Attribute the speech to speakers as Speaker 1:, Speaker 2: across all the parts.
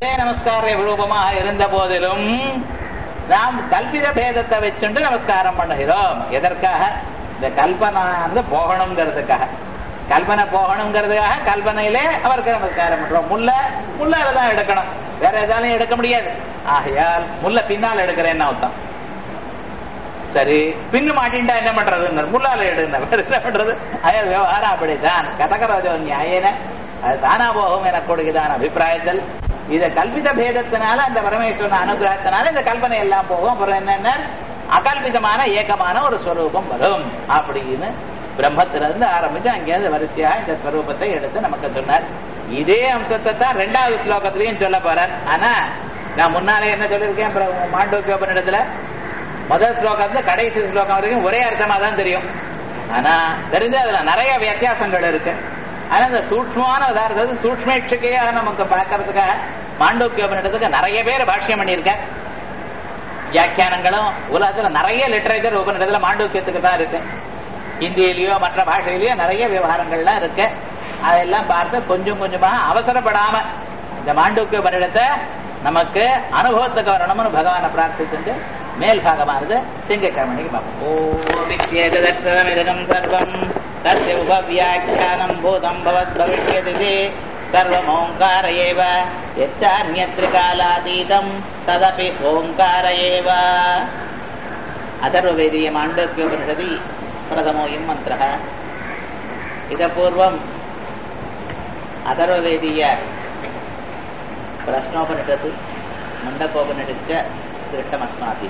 Speaker 1: நமஸ்கார ரூபமாக இருந்த போதிலும் நாம் கல்பித பேதத்தை வச்சுட்டு நமஸ்காரம் பண்ணுகிறோம் எதற்காக இந்த கல்பனா வந்து போகணுங்கிறதுக்காக கல்பனை போகணுங்கிறதுக்காக கல்பனையிலே அவருக்கு நமஸ்காரம் பண்றோம் முல்ல முள்ளால தான் எடுக்கணும் வேற எதாலையும் எடுக்க முடியாது ஆகையால் முல்ல பின்னால் எடுக்கிறேன்னு அர்த்தம் சரி பின்னு மாட்டின்டா என்ன பண்றது முள்ளால எடுங்க என்ன பண்றது அயல் விவகாரம் அப்படித்தான் கதகராஜோ நியாயன அது தானா போகும் என கொடுக்குதான் அபிப்பிராயத்தில் இத கல்பித பேதத்தினால அந்த பரமேஸ்வரன் அனுகிரகத்தினால இந்த கல்பனை எல்லாம் போகும் அப்புறம் என்னென்ன அகல்பிதமான ஏக்கமான ஒரு ஸ்வரூபம் வரும் அப்படின்னு பிரம்மத்திலிருந்து ஆரம்பிச்சு அங்கேயிருந்து வரிசையா இந்த ஸ்வரூபத்தை எடுத்து நமக்கு சொன்னார் இதே அம்சத்தை தான் ரெண்டாவது ஸ்லோகத்திலையும் சொல்ல போறார் ஆனா நான் முன்னாலே என்ன சொல்லியிருக்கேன் மாண்டோக்கியோபனிடத்துல முதல் ஸ்லோகத்துல கடைசி ஸ்லோகம் வரைக்கும் ஒரே அர்த்தமா தான் தெரியும் ஆனா தெரிஞ்சு அதுல நிறைய வித்தியாசங்கள் இருக்கு ஆனா இந்த சூட்சமான உதாரணத்து சூட்சமேட்சிக்கையாக நமக்கு பார்க்கறதுக்காக மாண்டோக்கியோபனிடத்துக்கு நிறைய பேர் பாஷ்யம் பண்ணியிருக்கேன் வியாக்கியானங்களும் உலகத்துல நிறைய லிட்டரேச்சர் உபநிடத்துல மாண்டோக்கியத்துக்கு தான் இருக்கு ஹிந்தியிலயோ மற்ற பாஷையிலயோ நிறைய விவகாரங்கள்லாம் இருக்கு அதெல்லாம் பார்த்து கொஞ்சம் கொஞ்சமா அவசரப்படாம இந்த மாண்டூக்கிய பரிடத்தை நமக்கு அனுபவத்துக்கு வரணும்னு பகவானை பிரார்த்திச்சுட்டு மேல் பாகமானது திங்கக்கிழமைக்கு பார்ப்போம் சர்வம் தஸ்ய உபவியாக்கியானம் பூதம் பவத் பவிஷ்யதி சர்வமோங்கார ஏவ யச்சான்யத்ரிகாலாதீதம் ததபி ஓங்கார ஏவ अथर्ववेदीय माण्डव्योपनिषदि प्रथमोऽयं मन्त्रः इतः पूर्वम् अथर्ववेदीय प्रश्नोपनिषत् मुण्डकोपनिषत् च दृष्टमस्माभिः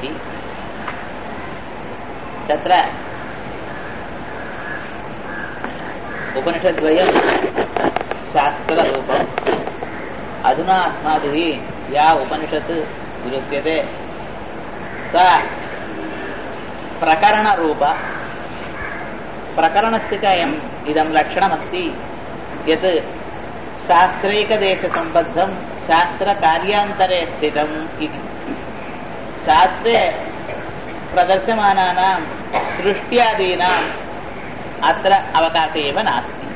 Speaker 1: तत्र उपनिषद्वयं शास्त्ररूपम् अधुना अस्माभिः या उपनिषत् दृश्यते सा प्रकरणरूप प्रकरणस्य च अयम् इदं लक्षणमस्ति यत् शास्त्रैकदेशसम्बद्धं शास्त्रकार्यान्तरे स्थितम् इति शास्त्रे प्रदर्श्यमानानां सृष्ट्यादीनाम् अत्र अवकाशः एव नास्ति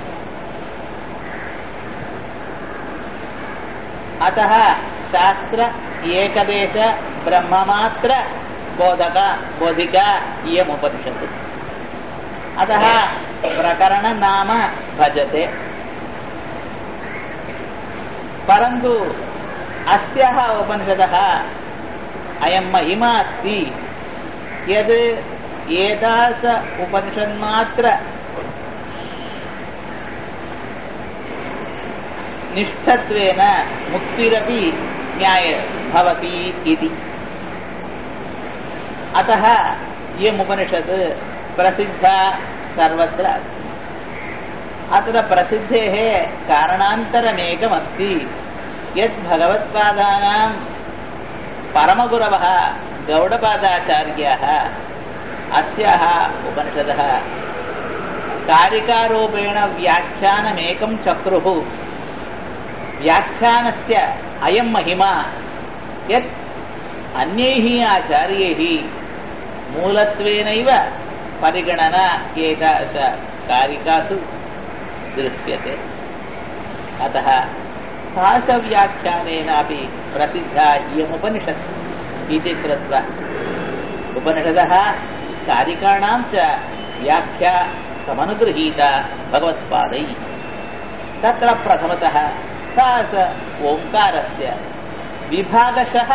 Speaker 1: अतः शास्त्र एकदेश ब्रह्ममात्र बोधक बोधिका इयमुपनिषत् अतः प्रकरणनाम भजते परन्तु अस्याः उपनिषदः अयं महिमा अस्ति यद् एतास उपनिषन्मात्र निष्ठत्वेन मुक्तिरपि ज्ञाय भवति इति अतः इयमुपनिषत् प्रसिद्धा सर्वत्र अस्ति अत्र प्रसिद्धेः कारणान्तरमेकमस्ति यत् भगवत्पादानां परमगुरवः गौडपादाचार्याः अस्याः उपनिषदः कारिकारूपेण व्याख्यानमेकं चक्रुः व्याख्यानस्य अयं महिमा यत् अन्यैः आचार्यैः मूलत्वेनैव परिगणना एतादृश कारिकासु दृश्यते अतः भाषव्याख्यानेनापि प्रसिद्धा इयमुपनिषत् इति कृत्वा उपनिषदः कारिकाणां च व्याख्या समनुगृहीता भगवत्पादैः तत्र प्रथमतः सास ओङ्कारस्य विभागशः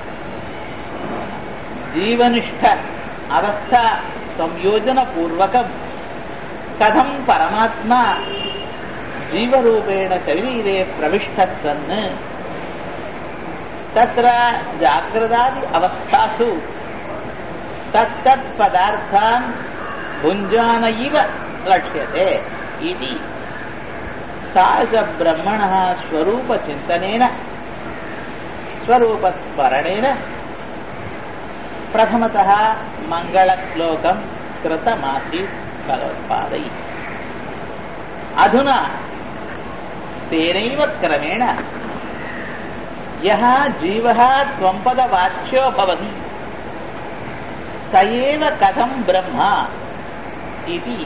Speaker 1: जीवनिष्ठ अवस्था संयोजनपूर्वकं कथं परमात्मा जीवरूपेण शरीरे प्रविष्टः सन् तत्र जाग्रदादि अवस्थासु तत्तत्पदार्थान् भुञ्जान इव लक्ष्यते इति तादृशब्रह्मणः स्वरूपचिन्तनेन स्वरूपस्मरणेन प्रथमतः मङ्गलश्लोकं कृतमासीत् भगवत्पादैः अधुना तेनैव क्रमेण यः जीवः त्वम्पदवाच्यो भवति स एव कथं ब्रह्म इति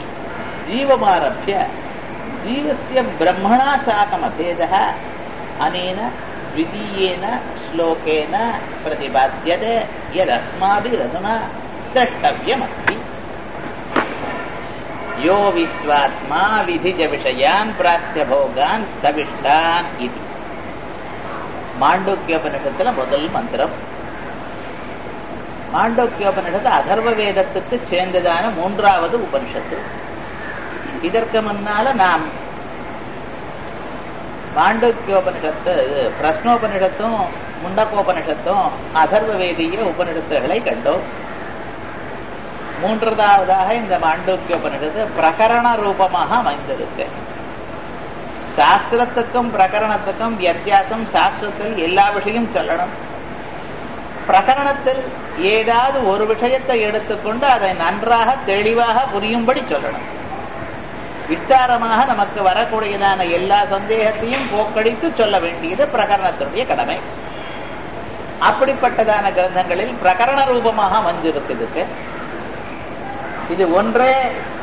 Speaker 1: जीवमारभ्य जीवस्य ब्रह्मणा साकमभेदः अनेन द्वितीयेन श्लोकेन प्रतिपाद्यते यदस्माभिरधुना द्रष्टव्यमस्ति यो विश्वात्मा विधिजविषयान् प्रास्यभोगान् स्थविष्टान् इति மாண்டோக்கியோபனிஷத்துல முதல் மந்திரம் மாண்டோக்கியோபனிஷத்து அதர்வ வேதத்துக்கு சேர்ந்ததான மூன்றாவது உபனிஷத்து இதற்கு முன்னால நாம் மாண்டோக்கியோபனிஷத்து பிரஸ்னோபனிஷத்தும் முண்டக்கோபனிஷத்தும் அதர்வ வேதிய உபனிஷத்துகளை கண்டோம் மூன்றாவதாக இந்த மாண்டோக்கியோபனிஷத்து பிரகரண ரூபமாக அமைந்திருக்கு சாஸ்திரத்துக்கும் பிரகரணத்துக்கும் வித்தியாசம் சாஸ்திரத்தில் எல்லா விஷயம் சொல்லணும் பிரகரணத்தில் ஏதாவது ஒரு விஷயத்தை எடுத்துக்கொண்டு அதை நன்றாக தெளிவாக புரியும்படி சொல்லணும் விஸ்தாரமாக நமக்கு வரக்கூடியதான எல்லா சந்தேகத்தையும் போக்கடித்து சொல்ல வேண்டியது பிரகரணத்தினுடைய கடமை அப்படிப்பட்டதான கிரந்தங்களில் பிரகரண ரூபமாக வந்திருக்குதுக்கு இது ஒன்றே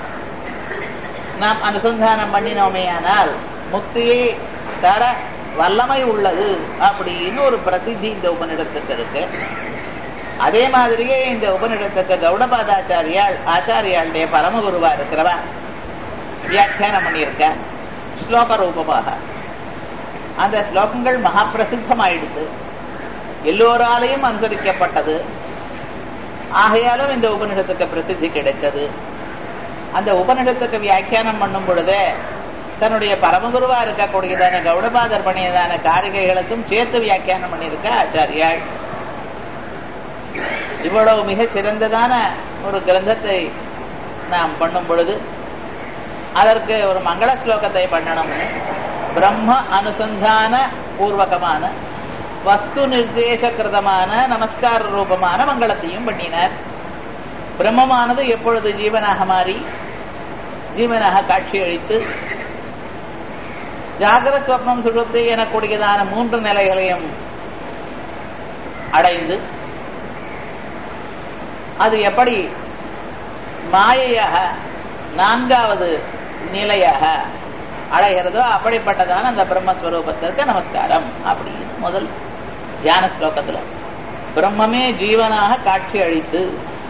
Speaker 1: நாம் அனுசந்தானம் பண்ணினோமேயானால் முக்தியை தர வல்லமை உள்ளது அப்படின்னு ஒரு பிரசித்தி இந்த உபநிடத்துக்கு இருக்கு அதே மாதிரியே இந்த உபநிடத்துக்கு கௌடபாதாச்சாரியால் ஆச்சாரியாளுடைய பரமகுருவா இருக்கிறவா வியாக்கியானம் பண்ணியிருக்க ஸ்லோக ரூபமாக அந்த ஸ்லோகங்கள் மகா பிரசித்தமாயிடுது எல்லோராலையும் அனுசரிக்கப்பட்டது ஆகையாலும் இந்த உபநிடத்துக்கு பிரசித்தி கிடைத்தது அந்த உபநிடத்துக்கு வியாக்கியானம் பண்ணும் பொழுதே தன்னுடைய பரமகுருவா இருக்கக்கூடியதான கௌடபாதர் பண்ணியதான காரிகைகளுக்கும் சேர்த்து வியாக்கியானம் பண்ணியிருக்க ஆச்சாரியாள் இவ்வளவு மிக சிறந்ததான ஒரு கிரந்தத்தை நாம் பண்ணும் பொழுது அதற்கு ஒரு மங்கள ஸ்லோகத்தை பண்ணணும்னு பிரம்ம அனுசந்தான பூர்வகமான வஸ்து நிர்தேசகிருதமான நமஸ்கார ரூபமான மங்களத்தையும் பண்ணினார் பிரம்மமானது எப்பொழுது ஜீவனாக மாறி ஜீவனாக காட்சி அளித்து ஜாகிர ஸ்வப்னம் சுழுத்து எனக்கூடியதான மூன்று நிலைகளையும் அடைந்து அது எப்படி மாயையாக நான்காவது நிலையாக அடைகிறதோ அப்படிப்பட்டதான அந்த பிரம்மஸ்வரூபத்திற்கு நமஸ்காரம் அப்படின்னு முதல் தியான ஸ்லோகத்துல பிரம்மமே ஜீவனாக காட்சி அளித்து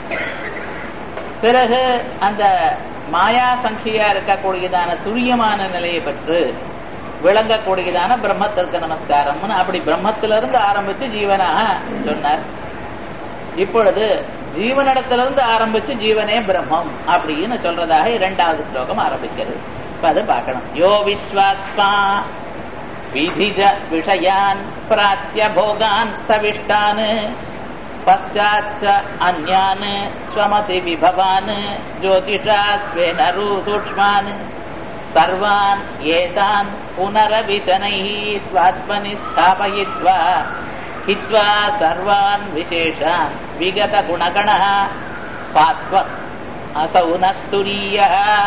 Speaker 1: பிறகு அந்த மாயா சங்கியா இருக்கக்கூடியதான துரியமான நிலையை பெற்று விளங்கக்கூடியதான பிரம்மத்திற்கு நமஸ்காரம்னு அப்படி பிரம்மத்திலிருந்து ஆரம்பிச்சு ஜீவனாக சொன்னார் இப்பொழுது ஜீவனிடத்திலிருந்து ஆரம்பிச்சு ஜீவனே பிரம்மம் அப்படின்னு சொல்றதாக இரண்டாவது ஸ்லோகம் ஆரம்பிக்கிறது இப்ப அது பார்க்கணும் யோ விஸ்வாத்மா விதிஜ விஷயான் பிராஸ்ய போகான் ஸ்தவிஷ்டான் பశ్చాచ్చ అన్యాన్ స్వమతి విభవాన్ జ్యోతిషా స్వేనరు సూక్ష్మాన్ సర్వాన్ ఏతాన్ పునరవిశనై స్వాత్మని స్థాపయిత్వా హిత్వా సర్వాన్ విశేషాన్ విగత గుణగణ పాత్వ అసౌ నస్తురీయ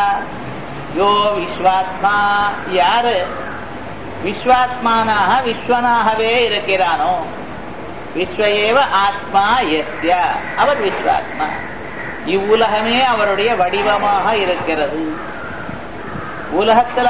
Speaker 1: யோ விஸ்வாத்மா யாரு விஸ்வாத்மானாக விஸ்வனாகவே இருக்கிறானோ விஸ்வயேவ ஆத்மா எஸ்ய அவர் விஸ்வாத்மா இவ்வுலகமே அவருடைய வடிவமாக இருக்கிறது உலகத்துல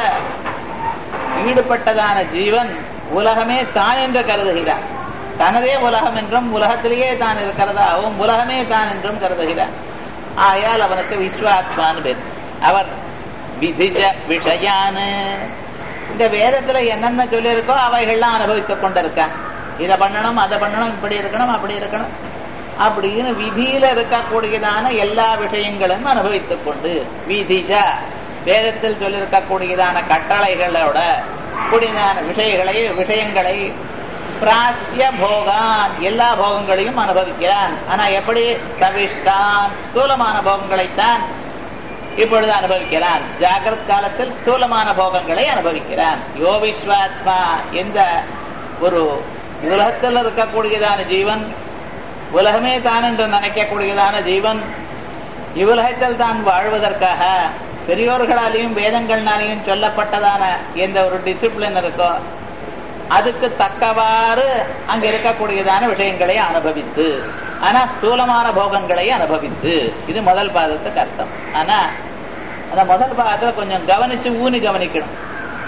Speaker 1: ஈடுபட்டதான ஜீவன் உலகமே தான் என்று கருதுகிறான் தனதே உலகம் என்றும் உலகத்திலேயே தான் இருக்கிறதாகவும் உலகமே தான் என்றும் கருதுகிறான் ஆயால் அவனுக்கு விஸ்வாத்மான்னு பேர் அவர் விதிஜ விஷயான்னு இந்த வேதத்துல என்னென்ன சொல்லியிருக்கோ அவைகள்லாம் அனுபவித்துக் கொண்டிருக்கான் இதை பண்ணணும் அதை பண்ணணும் இப்படி இருக்கணும் அப்படி இருக்கணும் அப்படின்னு விதியில இருக்கக்கூடியதான எல்லா விஷயங்களும் அனுபவித்துக் கொண்டு விதிஜ வேதத்தில் சொல்லியிருக்கக்கூடியதான கட்டளைகளோட கூடியதான விஷயங்களை விஷயங்களை பிராசிய போகான் எல்லா போகங்களையும் அனுபவிக்கிறான் ஆனா எப்படி தவிஷ்டான் ஸ்தூலமான போகங்களைத்தான் இப்பொழுது அனுபவிக்கிறான் ஜாகிரத் காலத்தில் ஸ்தூலமான போகங்களை அனுபவிக்கிறான் யோ விஸ்வாத்மா எந்த ஒரு உலகத்தில் இருக்கக்கூடியதான ஜீவன் உலகமே தான் என்று நினைக்கக்கூடியதான ஜீவன் இவ்வுலகத்தில் தான் வாழ்வதற்காக பெரியோர்களாலேயும் வேதங்கள்னாலேயும் சொல்லப்பட்டதான எந்த ஒரு டிசிப்ளின் இருக்கோ அதுக்கு தக்கவாறு அங்க இருக்கக்கூடியதான விஷயங்களை அனுபவித்து ஆனா ஸ்தூலமான போகங்களை அனுபவித்து இது முதல் பாதத்துக்கு அர்த்தம் ஆனா அந்த முதல் பாதத்துல கொஞ்சம் கவனிச்சு ஊனி கவனிக்கணும்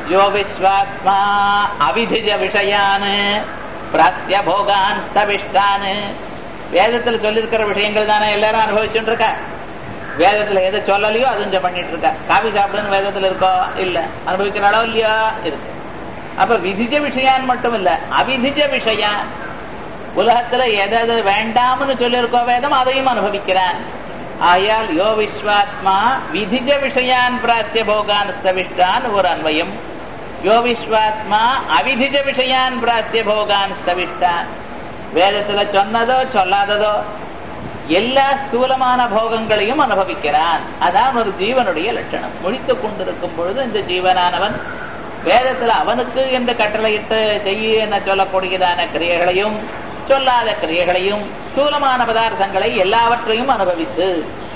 Speaker 1: யோ விஸ்வாத்மா அவிதிஜ விஷயான் பிராஸ்திய போகான் ஸ்தபிஷ்டான் வேதத்துல சொல்லியிருக்கிற விஷயங்கள் தானே எல்லாரும் அனுபவிச்சுட்டு இருக்கா வேதத்துல எதை சொல்லலையோ அது கொஞ்சம் பண்ணிட்டு இருக்கா காபி சாப்பிடுன்னு வேதத்துல இருக்கோ இல்ல அனுபவிக்கிற அளவு இல்லையா இருக்கு அப்ப விதிஜ விஷயான் மட்டும் இல்ல அவிதிஜ விஷயான் உலகத்துல எது எது வேண்டாம்னு சொல்லியிருக்கோ வேதம் அதையும் அனுபவிக்கிறான் ஆயால் யோ விஸ்வாத்மா விதிஜ விஷயான் பிராசிய போகான் ஸ்தவிஷ்டான் ஒரு அன்வயம் யோ விஸ்வாத்மா அவிதிஜ விஷயான் பிராசிய போகான் ஸ்தவிஷ்டான் வேதத்துல சொன்னதோ சொல்லாததோ எல்லா ஸ்தூலமான போகங்களையும் அனுபவிக்கிறான் அதான் ஒரு ஜீவனுடைய லட்சணம் முடித்துக் கொண்டிருக்கும் பொழுது இந்த ஜீவனானவன் வேதத்துல அவனுக்கு என்று கட்டளையிட்டு செய்ய என சொல்லக்கூடியதான கிரியைகளையும் சொல்லாத கிரியைகளையும் ஸ்தூலமான பதார்த்தங்களை எல்லாவற்றையும் அனுபவித்து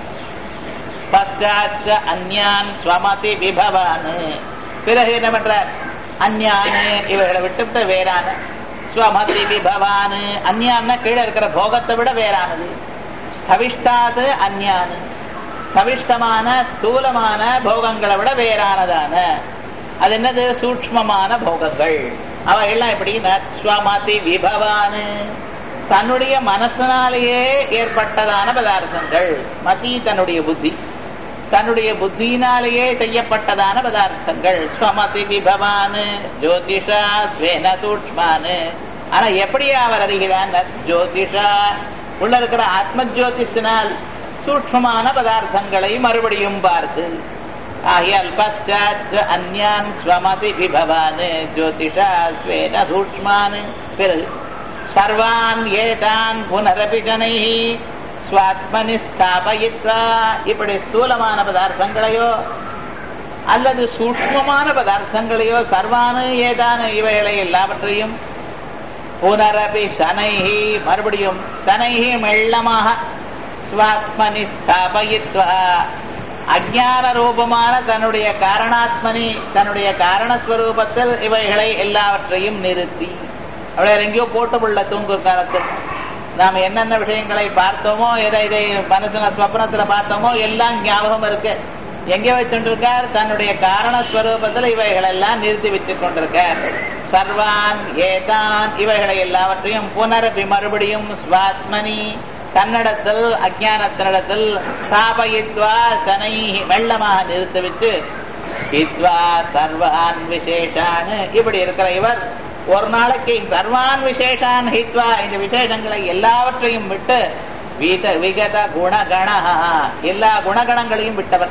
Speaker 1: பశ్చాத் அந்யான் ஸ்வமதி விபவான் பிறகு என்ன பண்றார் அந்யானு இவர்களை விட்டுவிட்டு வேறான ஸ்வமதி விபவான் அந்யான்னா கீழே இருக்கிற போகத்தை விட வேறானது ஸ்தவிஷ்டாது அந்யானு ஸ்தவிஷ்டமான ஸ்தூலமான போகங்களை விட வேறானதான அது என்னது சூக்மமான போகங்கள் அவைகள்லாம் எப்படி ஸ்வமதி விபவான் தன்னுடைய மனசனாலேயே ஏற்பட்டதான பதார்த்தங்கள் மதி தன்னுடைய புத்தி தன்னுடைய புத்தியினாலேயே செய்யப்பட்டதான பதார்த்தங்கள் ஸ்வமதி விபவான் ஜோதிஷா ஸ்வேன சூக்மான் ஆனா எப்படி அவர் அறிகிறான் ஜோதிஷா உள்ள இருக்கிற ஆத்ம ஜோதிஷினால் சூக்மமான பதார்த்தங்களை மறுபடியும் பார்த்து ஆகியால் பశ్చాத் அந்யான் ஸ்வமதி விபவான் ஜோதிஷா ஸ்வேன சூக்மான் பிறகு சர்வான் ஏதான் புனரபி ஜனை ஸ்வாத்மனி ஸ்தாபயித்வா இப்படி ஸ்தூலமான பதார்த்தங்களையோ அல்லது சூக்மமான பதார்த்தங்களையோ சர்வானு ஏதான இவைகளை எல்லாவற்றையும் புனரபி சனைஹி மறுபடியும் சனைஹி மெள்ளமாக ஸ்வாத்மனி ஸ்தாபயித்வா அஜான ரூபமான தன்னுடைய காரணாத்மனி தன்னுடைய காரணஸ்வரூபத்தில் இவைகளை எல்லாவற்றையும் நிறுத்தி அவளை எங்கேயோ போட்டுள்ள தூங்கு காலத்தில் நாம் என்னென்ன விஷயங்களை பார்த்தோமோ எதை இதை மனசுன ஸ்வப்னத்துல பார்த்தோமோ எல்லாம் ஞாபகம் இருக்கு எங்கே வச்சுருக்கார் தன்னுடைய காரணஸ்வரூபத்தில் இவைகள் எல்லாம் நிறுத்தி வச்சுக் கொண்டிருக்கார் சர்வான் ஏதான் இவைகளை எல்லாவற்றையும் புனரபி மறுபடியும் ஸ்வாத்மனி தன்னிடத்தில் அஜானத்தினிடத்தில் ஸ்தாபயித்வா சனை வெள்ளமாக நிறுத்தி வச்சு ஹித்வா சர்வான் விசேஷான் இப்படி இருக்கிற இவர் ஒரு நாளைக்கு சர்வான் விசேஷான் ஹித்வா இந்த விசேஷங்களை எல்லாவற்றையும் விட்டு வீத விகத குணகண எல்லா குணகணங்களையும் விட்டவர்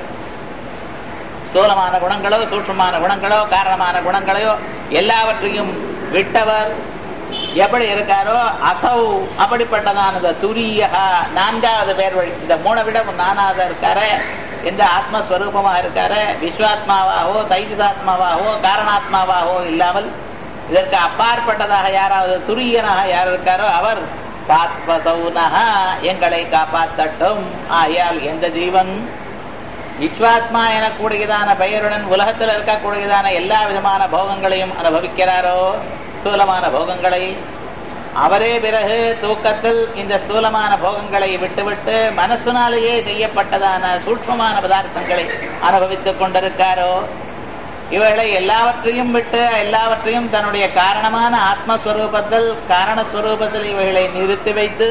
Speaker 1: ஸ்தூலமான குணங்களோ சூட்சமான குணங்களோ காரணமான குணங்களையோ எல்லாவற்றையும் விட்டவர் எப்படி இருக்காரோ அசௌ அப்படிப்பட்டதான துரியகா நான்காவது பேர் வழி இந்த மூணை விட நானாவது இருக்காரு எந்த ஆத்மஸ்வரூபமா இருக்காரு விஸ்வாத்மாவாகவோ தைஜசாத்மாவாகவோ காரணாத்மாவாகவோ இல்லாமல் இதற்கு அப்பாற்பட்டதாக யாராவது துரியனாக யார் இருக்காரோ அவர் பாத்வசௌனஹா எங்களை காப்பாத்தட்டும் ஆயால் எந்த ஜீவன் விஸ்வாத்மா எனக்கூடியதான பெயருடன் உலகத்தில் இருக்கக்கூடியதான எல்லா விதமான போகங்களையும் அனுபவிக்கிறாரோ ஸ்தூலமான போகங்களை அவரே பிறகு தூக்கத்தில் இந்த ஸ்தூலமான போகங்களை விட்டுவிட்டு மனசுனாலேயே செய்யப்பட்டதான சூட்சமான பதார்த்தங்களை அனுபவித்துக் கொண்டிருக்காரோ இவைகளை எல்லாவற்றையும் விட்டு எல்லாவற்றையும் தன்னுடைய காரணமான ஆத்மஸ்வரூபத்தில் காரணஸ்வரூபத்தில் இவைகளை நிறுத்தி வைத்து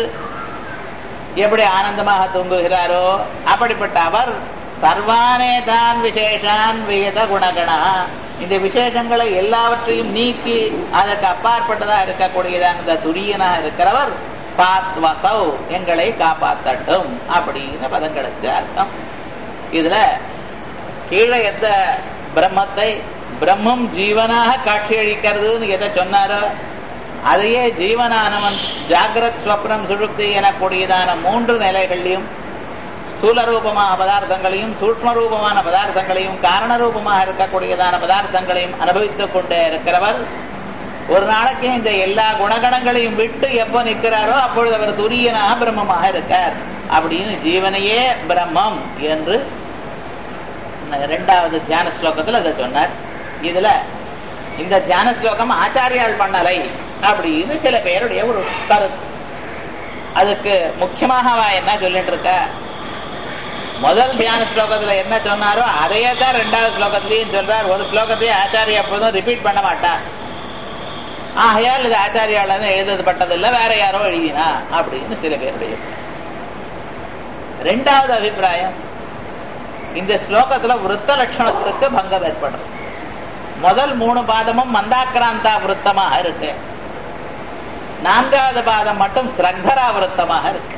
Speaker 1: எப்படி ஆனந்தமாக தூங்குகிறாரோ அப்படிப்பட்ட அவர் சர்வானே தான் விசேஷான் விகித குணகணா இந்த விசேஷங்களை எல்லாவற்றையும் நீக்கி அதற்கு அப்பாற்பட்டதா இருக்கக்கூடியதான் இந்த துரியனா இருக்கிறவர் பாத்வசௌ எங்களை காப்பாத்தட்டும் அப்படின்னு பதங்களுக்கு அர்த்தம் இதுல கீழே எந்த பிரம்மத்தை பிரம்மம் ஜீவனாக காட்சியளிக்கிறதுன்னு எதை சொன்னாரோ அதையே ஜீவனானவன் ஜாகிரத் ஸ்வப்னம் சுழுப்தி எனக்கூடியதான மூன்று நிலைகளையும் ஸ்தூல ரூபமான பதார்த்தங்களையும் சூக்ம ரூபமான பதார்த்தங்களையும் காரண ரூபமாக இருக்கக்கூடியதான பதார்த்தங்களையும் அனுபவித்துக் கொண்டே இருக்கிறவர் ஒரு நாளைக்கு இந்த எல்லா குணகணங்களையும் விட்டு எப்போ நிற்கிறாரோ அப்பொழுது அவர் துரியனாக பிரம்மமாக இருக்கார் அப்படின்னு ஜீவனையே பிரம்மம் என்று இரண்டாவது தியான ஸ்லோகத்தில் அதை சொன்னார் இதுல இந்த தியான ஸ்லோகம் ஆச்சாரியால் பண்ணலை அப்படின்னு சில பேருடைய ஒரு கருத்து அதுக்கு முக்கியமாக அவ என்ன சொல்லிட்டு இருக்க முதல் தியான ஸ்லோகத்துல என்ன சொன்னாரோ அதையே தான் ரெண்டாவது ஸ்லோகத்திலையும் சொல்றார் ஒரு ஸ்லோகத்தையே ஆச்சாரியா எப்போதும் ரிப்பீட் பண்ண மாட்டார் ஆகையால் இது ஆச்சாரியால எழுதப்பட்டதில்லை வேற யாரோ எழுதினா அப்படின்னு சில பேருடைய ரெண்டாவது அபிப்பிராயம் இந்த ஸ்லோகத்துல விருத்த லட்சணத்துக்கு பங்கம் ஏற்படும் முதல் மூணு பாதமும் மந்தாக்கிராந்தா விருத்தமாக இருக்கு நான்காவது பாதம் மட்டும் ஸ்ரத்தரா விருத்தமாக இருக்கு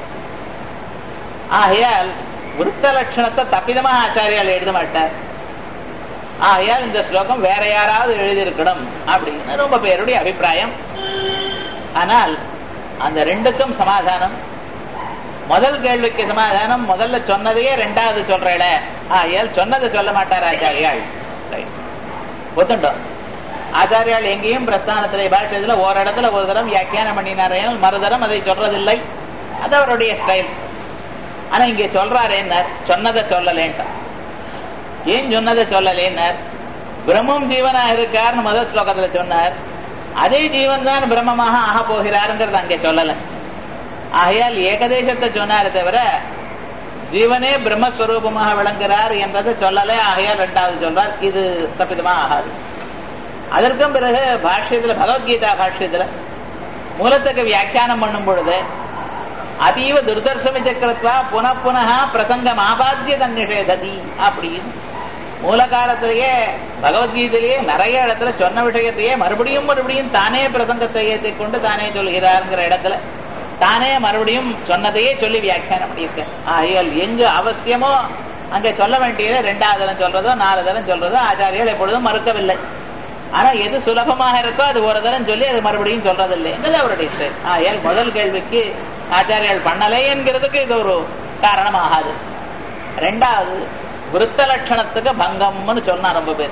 Speaker 1: ஆகையால் விருத்த லட்சணத்தை தப்பிதமாக ஆச்சாரியால் எழுத மாட்டார் ஆகையால் இந்த ஸ்லோகம் வேற யாராவது எழுதியிருக்கணும் அப்படின்னு ரொம்ப பேருடைய அபிப்பிராயம் ஆனால் அந்த ரெண்டுக்கும் சமாதானம் முதல் கேள்விக்கு சமாதானம் முதல்ல சொன்னதையே ரெண்டாவது சொல்றேட ஆகையால் சொன்னதை சொல்ல மாட்டார் ஆச்சாரியாள் ஒத்துட்டோம் ஆச்சாரியால் எங்கேயும் பிரஸ்தானத்திலே பாஷ்யத்துல ஓரிடத்துல ஒரு தரம் வியாக்கியானம் பண்ணினாரையால் மறுதரம் அதை சொல்றதில்லை அது அவருடைய ஸ்டைல் ஆனா இங்க சொல்றாரு என்ன சொன்னதை சொல்லலேன்ட்டார் ஏன் சொன்னதை சொல்லலேன்னார் பிரம்மம் ஜீவனா இருக்கார்னு முதல் ஸ்லோகத்துல சொன்னார் அதே ஜீவன் தான் பிரம்மமாக ஆக போகிறாருங்கிறது அங்கே சொல்லல ஆகையால் ஏகதேசத்தை சொன்னாரே தவிர ஜீவனே பிரம்மஸ்வரூபமாக விளங்குகிறார் என்றதை சொல்லல ஆகையால் ரெண்டாவது சொல்றார் இது தப்பிதமா ஆகாது அதற்கும் பிறகு பாஷ்யத்துல பகவத்கீதா பாஷ்யத்துல மூலத்துக்கு வியாக்கியானம் பண்ணும் பொழுது அதீவ துர்தர்சமி சக்கரத்வா புன புனக பிரசங்கம் ஆபாத்திய தன்னிஷேததி அப்படின்னு மூல காலத்திலேயே பகவத்கீதையிலேயே நிறைய இடத்துல சொன்ன விஷயத்தையே மறுபடியும் மறுபடியும் தானே பிரசங்கத்தை ஏற்றிக் கொண்டு தானே சொல்கிறாருங்கிற இடத்துல தானே மறுபடியும் சொன்னதையே சொல்லி வியாக்கியானம் பண்ணியிருக்க ஆகையால் எங்கு அவசியமோ அங்கே சொல்ல வேண்டியது ரெண்டாவது தரம் சொல்றதோ நாலு தரம் சொல்றதோ ஆச்சாரியர்கள் எப்பொழுதும் மறுக்கவில்லை ஆனா எது சுலபமாக இருக்கோ அது ஒரு தரம் சொல்லி அது மறுபடியும் சொல்றதில்லை என்பது அவருடைய ஸ்டைல் ஆகையால் முதல் கேள்விக்கு ஆச்சாரியர்கள் பண்ணலை என்கிறதுக்கு இது ஒரு காரணமாகாது ரெண்டாவது விருத்த லட்சணத்துக்கு பங்கம்னு சொன்னா ரொம்ப பேர்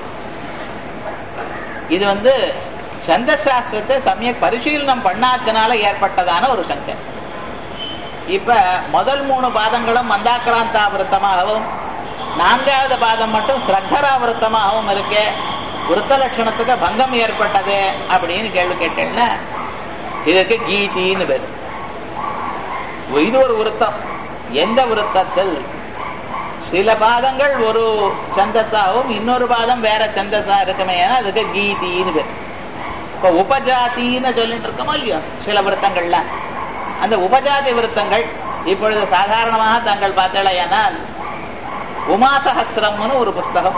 Speaker 1: இது வந்து சந்த சாஸ்திரத்தை சமய பரிசீலனம் பண்ணாதனால ஏற்பட்டதான ஒரு சங்கை இப்ப முதல் மூணு பாதங்களும் மந்தாக்கிராந்தா விருத்தமாகவும் நான்காவது பாதம் மட்டும் ஸ்ரத்தரா விருத்தமாகவும் இருக்கு விருத்த லட்சணத்துக்கு பங்கம் ஏற்பட்டது அப்படின்னு கேள்வி கேட்டேன்னா இதுக்கு கீதின்னு பேரு இது ஒரு விருத்தம் எந்த விருத்தத்தில் சில பாதங்கள் ஒரு சந்தஸாகவும் இன்னொரு பாதம் வேற சந்தஸா இருக்குமே அதுக்கு கீதின்னு பேர் இப்ப உபஜாத்தின்னு சொல்லிட்டு இருக்கோமோ இல்லையோ சில விருத்தங்கள்ல அந்த உபஜாதி விருத்தங்கள் இப்பொழுது சாதாரணமாக தாங்கள் பார்த்தலையானால் உமாசஹசிரம்னு ஒரு புஸ்தகம்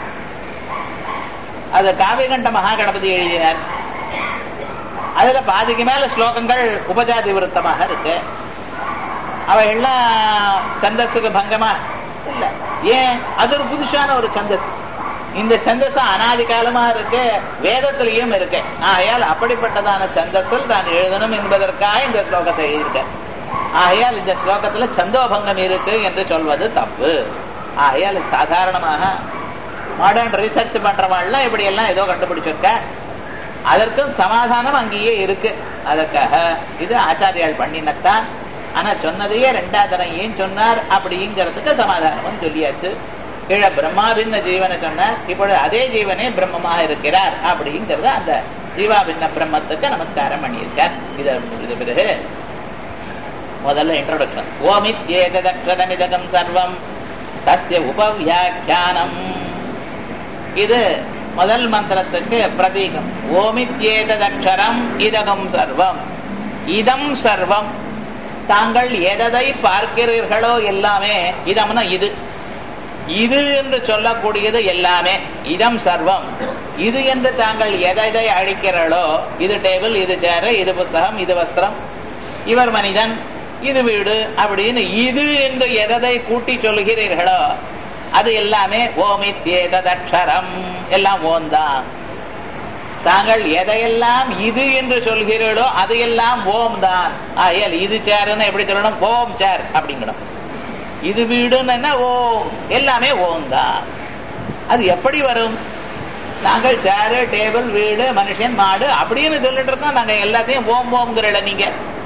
Speaker 1: அது காவிகண்ட மகாகணபதி எழுதினார் அதுல பாதிக்கு மேல ஸ்லோகங்கள் உபஜாதி விருத்தமாக இருக்கு அவைகள்லாம் சந்தஸுக்கு பங்கமா இல்ல ஏன் அது ஒரு புதுசான ஒரு சந்தஸ் இந்த சந்தஸ் அனாதி காலமா இருக்கு வேதத்திலையும் இருக்கு ஆகையால் அப்படிப்பட்டதான சந்தஸில் தான் எழுதணும் என்பதற்காக இந்த ஸ்லோகத்தை எழுதியிருக்க ஆகையால் இந்த ஸ்லோகத்துல சந்தோபங்கம் இருக்கு என்று சொல்வது தப்பு ஆகையால் சாதாரணமாக மாடர்ன் ரிசர்ச் பண்றவாள்லாம் இப்படி எல்லாம் ஏதோ கண்டுபிடிச்சிருக்க அதற்கும் சமாதானம் அங்கேயே இருக்கு அதற்காக இது ஆச்சாரியால் பண்ணினத்தான் ஆனா சொன்னதையே ரெண்டாதரம் ஏன் சொன்னார் அப்படிங்கிறதுக்கு சமாதானமும் சொல்லியாச்சு கீழே பிரம்மாபின்ன ஜீவனை சொன்னார் இப்பொழுது அதே ஜீவனே பிரம்மமாக இருக்கிறார் அப்படிங்கறத அந்த ஜீவாபின்ன பிரம்மத்துக்கு நமஸ்காரம் பண்ணியிருக்கார் இது இது பிறகு முதல்ல இன்ட்ரோடக்ஷன் ஓமித் ஏததக்ஷரமிதகம் சர்வம் தஸ்ய உபவியாக்கியானம் இது முதல் மந்திரத்துக்கு பிரதீகம் ஓமித் ஏததக்ஷரம் இதகம் சர்வம் இதம் சர்வம் தாங்கள் எதை பார்க்கிறீர்களோ எல்லாமே இதம்னா இது இது என்று சொல்லக்கூடியது எல்லாமே இதம் சர்வம் இது என்று தாங்கள் எதை அழிக்கிறீர்களோ இது டேபிள் இது சேரு இது புஸ்தகம் இது வஸ்திரம் இவர் மனிதன் இது வீடு அப்படின்னு இது என்று எதை கூட்டி சொல்கிறீர்களோ அது எல்லாமே ஓமித்யேததக்ஷரம் எல்லாம் ஓம்தான் தாங்கள் எதையெல்லாம் இது என்று சொல்கிறீர்களோ அது எல்லாம் ஓம் தான் ஆயல் இது சேர்ன்னு எப்படி சொல்லணும் ஓம் சேர் அப்படிங்கணும் இது வீடுன்னு ஓம் எல்லாமே ஓம் தான் அது எப்படி வரும் நாங்கள் சேரு டேபிள் வீடு மனுஷன் மாடு அப்படின்னு சொல்லிட்டு இருக்கோம் நாங்க எல்லாத்தையும் ஓம் ஓம்ங்கிற நீங்க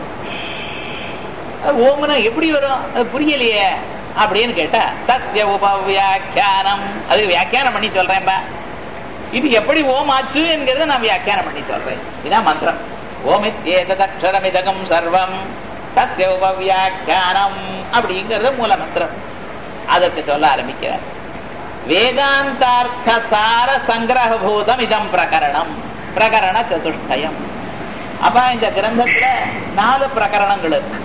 Speaker 1: ஓம்னா எப்படி வரும் அது புரியலையே அப்படின்னு கேட்டா தஸ்ய உபவியாக்கியானம் அது வியாக்கியானம் பண்ணி சொல்றேன்பா இது எப்படி ஓம் ஆச்சு என்கிறத நான் வியாக்கியானம் பண்ணி சொல்றேன் இதான் மந்திரம் ஓமித்யேததக்ஷரமிதகம் சர்வம் தஸ்ய உபவியாக்கியானம் அப்படிங்கிறது மூல மந்திரம் அதற்கு சொல்ல ஆரம்பிக்கிறார் வேதாந்தார்த்த சார சங்கிரகபூதம் இதம் பிரகரணம் பிரகரண சதுஷ்டயம் அப்ப இந்த கிரந்தத்துல நாலு பிரகரணங்கள் இருக்கு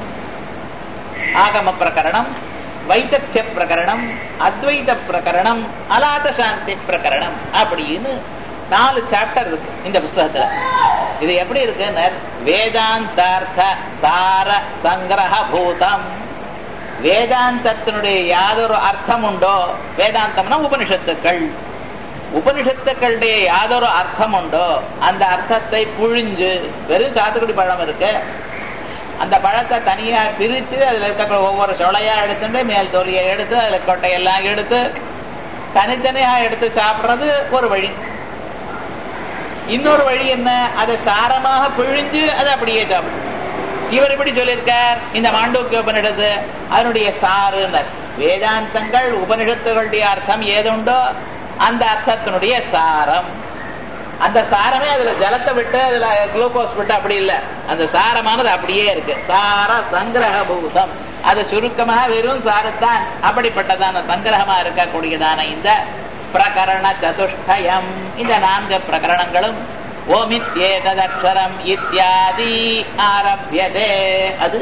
Speaker 1: ஆகம பிரகரணம் வைத்தத்திய பிரகரணம் அத்வைத பிரகரணம் அலாத சாந்தி பிரகரணம் அப்படின்னு நாலு சாப்டர் இருக்கு இந்த புஸ்தகத்துல இது எப்படி இருக்கு வேதாந்தார்த்த சார சங்கிரக பூதம் வேதாந்தத்தினுடைய யாதொரு அர்த்தம் உண்டோ வேதாந்தம்னா உபனிஷத்துக்கள் உபனிஷத்துக்களுடைய யாதொரு அர்த்தம் உண்டோ அந்த அர்த்தத்தை புழிஞ்சு வெறும் சாத்துக்குடி பழம் இருக்கு அந்த பழத்தை தனியா பிரிச்சு அதுல இருக்க ஒவ்வொரு சொலையா எடுத்துட்டு மேல் தோலியை எடுத்து அதுல கொட்டையெல்லாம் எடுத்து தனித்தனியா எடுத்து சாப்பிடுறது ஒரு வழி இன்னொரு வழி என்ன அதை சாரமாக பிழிஞ்சு அதை அப்படியே சாப்பிடும் இவர் எப்படி சொல்லியிருக்கார் இந்த மாண்டூக்கிய உபனிஷத்து அதனுடைய சாருனர் வேதாந்தங்கள் உபனிஷத்துகளுடைய அர்த்தம் ஏதுண்டோ அந்த அர்த்தத்தினுடைய சாரம் அந்த சாரமே அதுல ஜலத்தை விட்டு அதுல குளுக்கோஸ் விட்டு அப்படி இல்ல அந்த சாரமானது அப்படியே இருக்கு சார சங்கிரக பூதம் அது சுருக்கமாக வெறும் சாரத்தான் அப்படிப்பட்டதான சங்கிரகமா இருக்கக்கூடியதான இந்த பிரகரண சதுஷ்டயம் இந்த நான்கு பிரகரணங்களும் ஓமித்யேததக்ஷரம் இத்தியாதி ஆரம்பியதே அது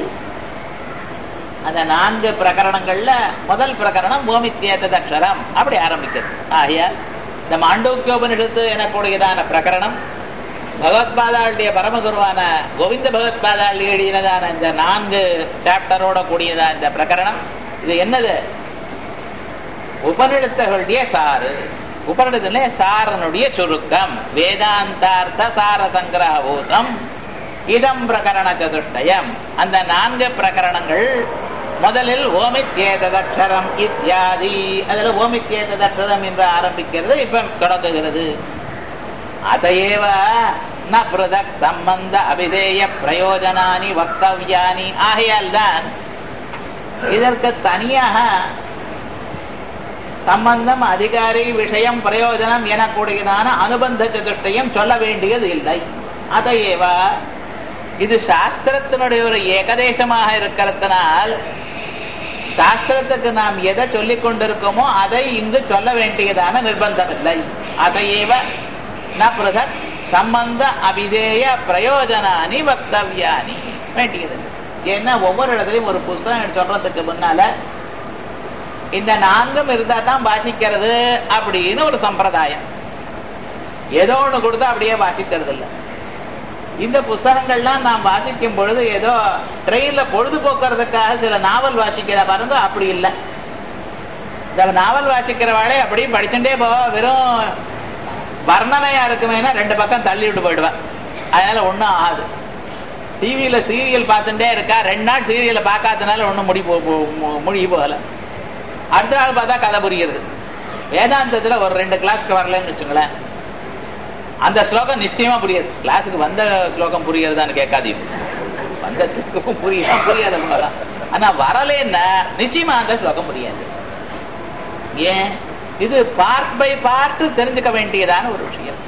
Speaker 1: அந்த நான்கு பிரகரணங்கள்ல முதல் பிரகரணம் ஓமித்யேததக்ஷரம் அப்படி ஆரம்பிக்கிறது ஆகையால் இந்த மாண்டூக்கியோபனிஷத்து எனக்கூடியதான பிரகரணம் பகவத்பாதாளுடைய பரமகுருவான கோவிந்த பகவத்பாதாள் எழுதினதான இந்த நான்கு சாப்டரோட கூடியதான இந்த பிரகரணம் இது என்னது உபநிடத்தர்களுடைய சாறு உபநிடத்திலே சாரனுடைய சுருக்கம் வேதாந்தார்த்த சார சங்கிரகபூதம் இதம் பிரகரண சதுஷ்டயம் அந்த நான்கு பிரகரணங்கள் முதலில் ஓமித்யேததக்ஷரம் இத்தியாதி அதுல ஓமித்யேததக்ஷரம் என்று ஆரம்பிக்கிறது இப்ப தொடங்குகிறது அதையேவ ந பிரதக் சம்பந்த அபிதேய பிரயோஜனானி வக்தவியானி ஆகையால் தான் இதற்கு தனியாக சம்பந்தம் அதிகாரி விஷயம் பிரயோஜனம் எனக்கூடியதான அனுபந்த சதுஷ்டயம் சொல்ல வேண்டியது இல்லை அதையேவ இது சாஸ்திரத்தினுடைய ஒரு ஏகதேசமாக இருக்கிறதுனால் சாஸ்திரத்துக்கு நாம் எதை சொல்லிக் கொண்டிருக்கோமோ அதை இங்கு சொல்ல வேண்டியதான நிர்பந்தம் இல்லை அதையேவ ந பிரதக் சம்பந்த அபிதேய பிரயோஜனானி வக்தவியானி வேண்டியது ஏன்னா ஒவ்வொரு இடத்துலையும் ஒரு புஸ்தகம் சொல்றதுக்கு முன்னால இந்த நான்கும் இருந்தா தான் வாசிக்கிறது அப்படின்னு ஒரு சம்பிரதாயம் ஏதோ ஒண்ணு கொடுத்தா அப்படியே வாசிக்கிறது இல்லை இந்த புஸ்தகங்கள்லாம் நாம் வாசிக்கும் பொழுது ஏதோ ட்ரெயின்ல பொழுதுபோக்குறதுக்காக சில நாவல் வாசிக்கிற பாருங்க அப்படி இல்லை இந்த நாவல் வாசிக்கிறவாளே அப்படியே படிச்சுட்டே போவா வெறும் வர்ணனையா இருக்குமேனா ரெண்டு பக்கம் தள்ளி விட்டு போயிடுவா அதனால ஒன்றும் ஆகாது டிவியில சீரியல் பார்த்துட்டே இருக்கா ரெண்டு நாள் சீரியலை பார்க்காதனால ஒன்றும் முடி முழுகி போகல அடுத்த நாள் பார்த்தா கதை புரிகிறது வேதாந்தத்துல ஒரு ரெண்டு கிளாஸ்க்கு வரலன்னு வச்சுங்களேன் அந்த ஸ்லோகம் நிச்சயமா புரியாது கிளாஸுக்கு வந்த ஸ்லோகம் புரியறதான்னு கேட்காதீங்க வந்த ஸ்லோகம் புரிய புரியாத போகலாம் ஆனா வரலன்னா நிச்சயமா அந்த ஸ்லோகம் புரியாது ஏன் இது பார்ட் பை பார்ட் தெரிஞ்சுக்க வேண்டியதான ஒரு விஷயம்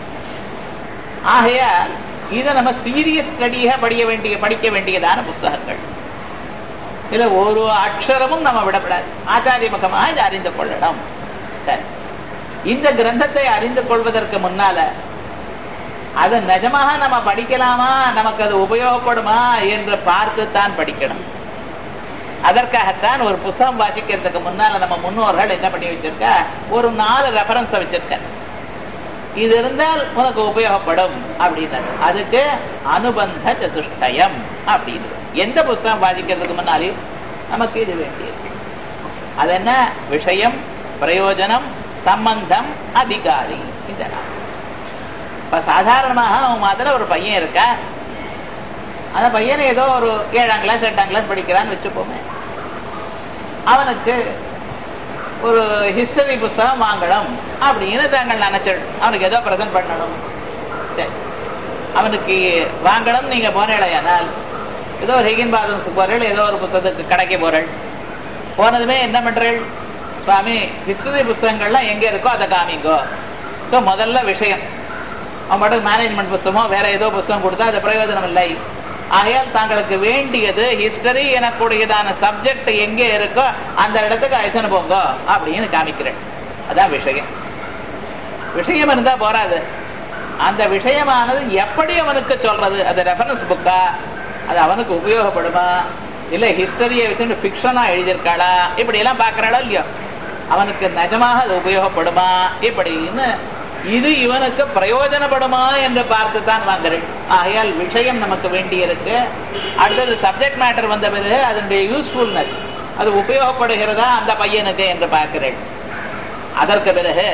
Speaker 1: ஆகையால் இதை நம்ம சீரியஸ் ஸ்டடியாக படிக்க வேண்டிய படிக்க வேண்டியதான புஸ்தகங்கள் இதுல ஒரு அக்ஷரமும் நம்ம விடப்படாது ஆச்சாரிய முகமாக இதை அறிந்து கொள்ளணும் சரி இந்த கிரந்தத்தை அறிந்து கொள்வதற்கு முன்னால அது நிஜமாக நம்ம படிக்கலாமா நமக்கு அது உபயோகப்படுமா என்று பார்த்து தான் படிக்கணும் அதற்காகத்தான் ஒரு புஸ்தகம் வாசிக்கிறதுக்கு முன்னால நம்ம முன்னோர்கள் என்ன பண்ணி வச்சிருக்க ஒரு நாலு ரெஃபரன்ஸ் வச்சிருக்க இது இருந்தால் உனக்கு உபயோகப்படும் அப்படின்னு அதுக்கு அனுபந்த சதுஷ்டயம் அப்படின்னு எந்த புஸ்தகம் வாசிக்கிறதுக்கு முன்னாலையும் நமக்கு இது வேண்டியது அது என்ன விஷயம் பிரயோஜனம் சம்பந்தம் அதிகாரி இந்த இப்ப சாதாரணமாக அவன் மாதிரி ஒரு பையன் இருக்க அந்த பையன் ஏதோ ஒரு ஏழாம் கிளாஸ் எட்டாம் கிளாஸ் படிக்கிறான்னு வச்சுப்போமே அவனுக்கு ஒரு ஹிஸ்டரி புஸ்தகம் வாங்கணும் அப்படின்னு தாங்கள் நினைச்சிடு அவனுக்கு ஏதோ பிரசன்ட் பண்ணணும் சரி அவனுக்கு வாங்கணும் நீங்க போனேடையானால் ஏதோ ஒரு ஹெகின் பாதம் போறேள் ஏதோ ஒரு புத்தகத்துக்கு கடைக்கு போறேள் போனதுமே என்ன பண்றேள் சுவாமி ஹிஸ்டரி புஸ்தகங்கள்லாம் எங்க இருக்கோ அதை காமிங்கோ ஸோ முதல்ல விஷயம் அவன் மட்டும் மேனேஜ்மெண்ட் புஸ்தகமோ வேற ஏதோ புஸ்தகம் கொடுத்தா அது பிரயோஜனம் இல்லை ஆகையால் தாங்களுக்கு வேண்டியது ஹிஸ்டரி எனக்கூடியதான சப்ஜெக்ட் எங்கே இருக்கோ அந்த இடத்துக்கு அழைச்சுன்னு போங்க அப்படின்னு காமிக்கிறேன் அதான் விஷயம் விஷயம் இருந்தா போறாது அந்த விஷயமானது எப்படி அவனுக்கு சொல்றது அது ரெஃபரன்ஸ் புக்கா அது அவனுக்கு உபயோகப்படுமா இல்ல ஹிஸ்டரியை வச்சு பிக்ஷனா எழுதியிருக்காளா இப்படி எல்லாம் பாக்குறாளோ இல்லையோ அவனுக்கு நிஜமாக அது உபயோகப்படுமா இப்படின்னு இது இவனுக்கு பிரயோஜனப்படுமா என்று பார்த்து தான் வாங்குறேன் ஆகையால் விஷயம் நமக்கு வேண்டியிருக்கு அடுத்தது சப்ஜெக்ட் மேட்டர் வந்த பிறகு அதனுடைய யூஸ்ஃபுல்னஸ் அது உபயோகப்படுகிறதா அந்த பையனுக்கு என்று பார்க்கிறேன் அதற்கு பிறகு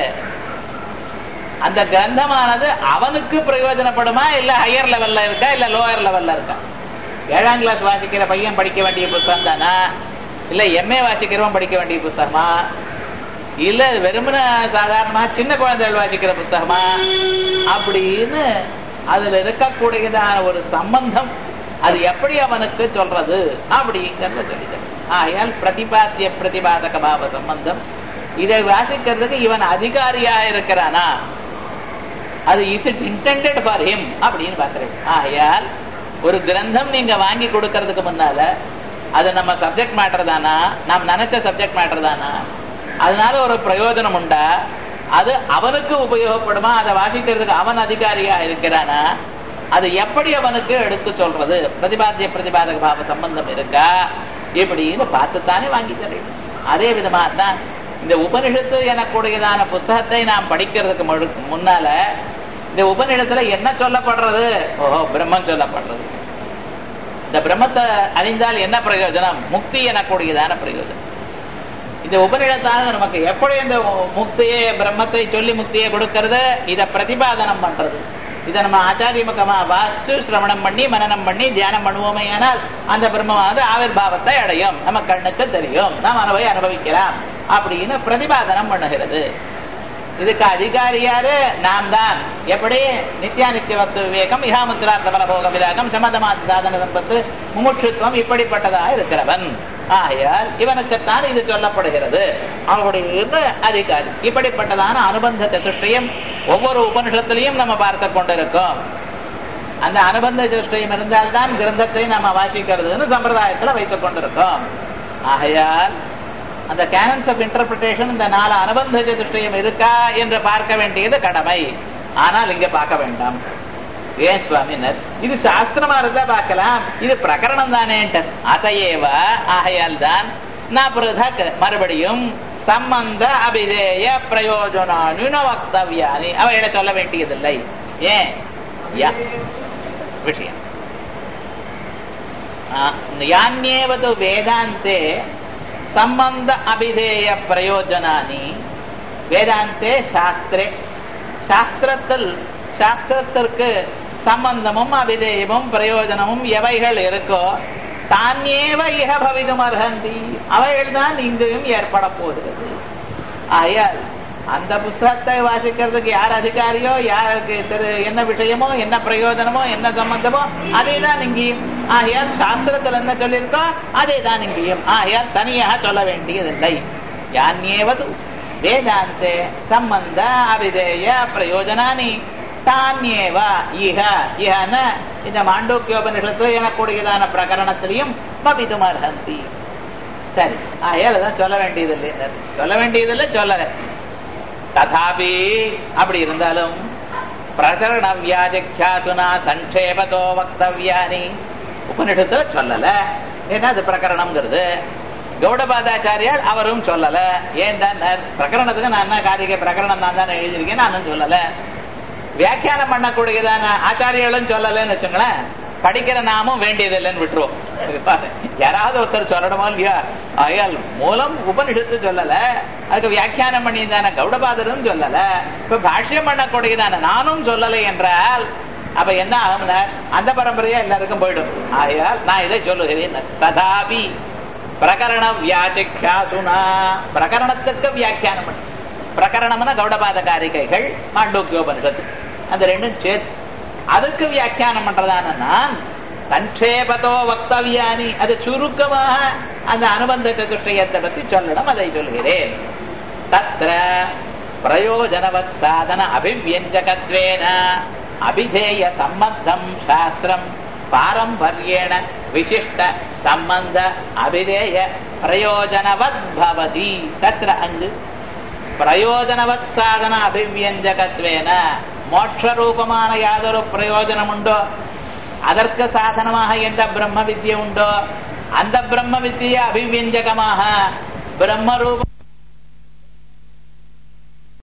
Speaker 1: அந்த கிரந்தமானது அவனுக்கு பிரயோஜனப்படுமா இல்ல ஹையர் லெவல்ல இருக்கா இல்ல லோயர் லெவல்ல இருக்கா ஏழாம் கிளாஸ் வாசிக்கிற பையன் படிக்க வேண்டிய புத்தகம் தானா இல்ல எம்ஏ வாசிக்கிறவன் படிக்க வேண்டிய புத்தகமா இல்ல வெறுமன சாதாரணமா சின்ன குழந்தைகள் வாசிக்கிற புஸ்தகமா அப்படின்னு அதுல இருக்கக்கூடியதான ஒரு சம்பந்தம் அது எப்படி அவனுக்கு சொல்றது அப்படிங்கறத சொல்லித்தரும் ஆகையால் பிரதிபாத்திய பிரதிபாதக பாவ சம்பந்தம் இதை வாசிக்கிறதுக்கு இவன் அதிகாரியா இருக்கிறானா அது is it intended for him அப்படின்னு பாக்குறேன் ஆகையால் ஒரு கிரந்தம் நீங்க வாங்கி கொடுக்கறதுக்கு முன்னால அது நம்ம சப்ஜெக்ட் மேட்டர் தானா நாம் நினைச்ச சப்ஜெக்ட் மேட்டர் தானா அதனால ஒரு பிரயோஜனம் உண்டா அது அவனுக்கு உபயோகப்படுமா அதை வாசிக்கிறதுக்கு அவன் அதிகாரியா இருக்கிறானா அது எப்படி அவனுக்கு எடுத்து சொல்றது பிரதிபாத்திய பிரதிபாதக பாவ சம்பந்தம் இருக்கா இப்படின்னு பார்த்துத்தானே வாங்கி தரேன் அதே விதமா தான் இந்த உபனிஷத்து எனக்கூடியதான புஸ்தகத்தை நாம் படிக்கிறதுக்கு முன்னால இந்த உபநிடத்துல என்ன சொல்லப்படுறது ஓஹோ பிரம்மம் சொல்லப்படுறது இந்த பிரம்மத்தை அறிந்தால் என்ன பிரயோஜனம் முக்தி எனக்கூடியதான பிரயோஜனம் இந்த உபநிடத்தான நமக்கு எப்படி இந்த முக்தியை பிரம்மத்தை சொல்லி முக்தியை கொடுக்கறது இதை பிரதிபாதனம் பண்றது இதை நம்ம ஆச்சாரியமுகமா வாஸ்து சிரவணம் பண்ணி மனநம் பண்ணி தியானம் பண்ணுவோமே ஆனால் அந்த பிரம்மமானது ஆவிர்வாவத்தை அடையும் நம்ம கண்ணுக்கு தெரியும் நாம் அனுபவி அனுபவிக்கலாம் அப்படின்னு பிரதிபாதனம் பண்ணுகிறது இதுக்கு அதிகாரி யாரு நாம் தான் எப்படி நித்யானித்திய வஸ்து விவேகம் இகாமுத்திரார்த்த பலபோக விராகம் சமதமாத் சாதன சம்பத்து முமுட்சுத்துவம் இப்படிப்பட்டதா இருக்கிறவன் ஆகையால் இவனுக்குத்தான் இது சொல்லப்படுகிறது அவனுடைய அதிகாரி இப்படிப்பட்டதான அனுபந்த சதுஷ்டயம் ஒவ்வொரு உபனிஷத்திலையும் நம்ம பார்த்து கொண்டிருக்கோம் அந்த அனுபந்த சதுஷ்டயம் இருந்தால்தான் கிரந்தத்தை நம்ம வாசிக்கிறதுன்னு சம்பிரதாயத்துல வைத்துக் கொண்டிருக்கோம் ஆகையால் அந்த கேனன்ஸ் ஆஃப் இன்டர்பிரிட்டேஷன் இந்த நாலு அனுபந்த சதுஷ்டயம் இருக்கா என்று பார்க்க வேண்டியது கடமை ஆனால் இங்க பார்க்க வேண்டாம் ஏன் சுவாமினர் இது சாஸ்திரமா இருந்தா பார்க்கலாம் இது பிரகரணம் தானே அதையேவ ஆகையால் தான் நான் பிறகு மறுபடியும் சம்பந்த அபிதேய பிரயோஜனானு வக்தவியானி அவையிட சொல்ல வேண்டியதில்லை ஏன் விஷயம் யான்யேவது வேதாந்தே சம்பந்த அபிதேய பிரயோஜனானி வேதாந்தே சாஸ்திரே சாஸ்திரத்தில் சாஸ்திரத்திற்கு சம்பந்தமும் அபிதேயமும் பிரயோஜனமும் எவைகள் இருக்கோ தானேவ இக பவிதும் அர்ஹந்தி அவைகள் தான் இங்கேயும் ஏற்பட போகிறது ஆயால் அந்த புஸ்தகத்தை வாசிக்கிறதுக்கு யார் அதிகாரியோ யாருக்கு திரு என்ன விஷயமோ என்ன பிரயோஜனமோ என்ன சம்பந்தமோ அதே தான் இங்கேயும் ஆகையால் சாஸ்திரத்தில் என்ன சொல்லியிருக்கோ அதே தான் இங்கேயும் ஆகையால் தனியாக சொல்ல வேண்டியதில்லை யான்யேவது வேதாந்தே சம்பந்த அபிதேய பிரயோஜனானி தானியேவ இஹ இஹன இந்த மாண்டோக்கியோபனிஷத்து எனக்கூடியதான பிரகரணத்திலையும் பபிதும் அர்ஹந்தி சரி ஆகையால் அதான் சொல்ல வேண்டியதில்லை சொல்ல வேண்டியதில்லை சொல்லல ததாபி அப்படி இருந்தாலும் பிரகரண வியாஜாசுனா சங்கேபதோ வக்தவியானி உபனிஷத்துல சொல்லல ஏன்னா அது பிரகரணம்ங்கிறது கௌடபாதாச்சாரியால் அவரும் சொல்லல ஏன் தான் பிரகரணத்துக்கு நான் என்ன காரிகை பிரகரணம் நான் தானே எழுதியிருக்கேன் நானும் சொல்லல வியாக்கியானம் பண்ணக்கூடியதான ஆச்சாரியர்களும் சொல்லலன்னு வச்சுங்களேன் படிக்கிற நாமும் வேண்டியதில்லைன்னு விட்டுருவோம் யாராவது ஒருத்தர் சொல்லணுமோ இல்லையா ஆயால் மூலம் உபனிஷத்து சொல்லல அதுக்கு வியாக்கியானம் பண்ணியதான கௌடபாதரும் சொல்லல இப்ப பாஷ்யம் பண்ணக்கூடியதான நானும் சொல்லலை என்றால் அப்ப என்ன ஆகும் அந்த பரம்பரையா எல்லாருக்கும் போயிடும் ஆகையால் நான் இதை சொல்லுகிறேன் ததாபி பிரகரண வியாஜிக்காசுனா பிரகரணத்துக்கு வியாக்கியானம் பண்ணு பிரகரணம்னா கௌடபாத காரிகைகள் மாண்டோக்கியோபனிஷத்து அந்த ரெண்டும் சேர்த்து அதுக்கு வியாக்கியானம் பண்றதான நான் சங்கேபத்தோ வக்தவியானி அது சுருக்கமாக அந்த அனுபந்த சதுஷ்டயத்தை பத்தி சொல்லணும் அதை சொல்கிறேன் தத்திர பிரயோஜனவத் சாதன அபிவியஞ்சகத்வேன அபிதேய சம்பந்தம் சாஸ்திரம் பாரம்பரியேண விசிஷ்ட சம்பந்த அபிதேய பிரயோஜனவத் பவதி தத்ர அங்கு பிரயோஜனவத் சாதன அபிவியஞ்சகத்வேன மோட்ச ரூபமான யாதொரு பிரயோஜனம் உண்டோ அதற்கு சாதனமாக எந்த பிரம்ம வித்யை உண்டோ அந்த பிரம்ம வித்தியை அபிவியஞ்சகமாக பிரம்ம ரூப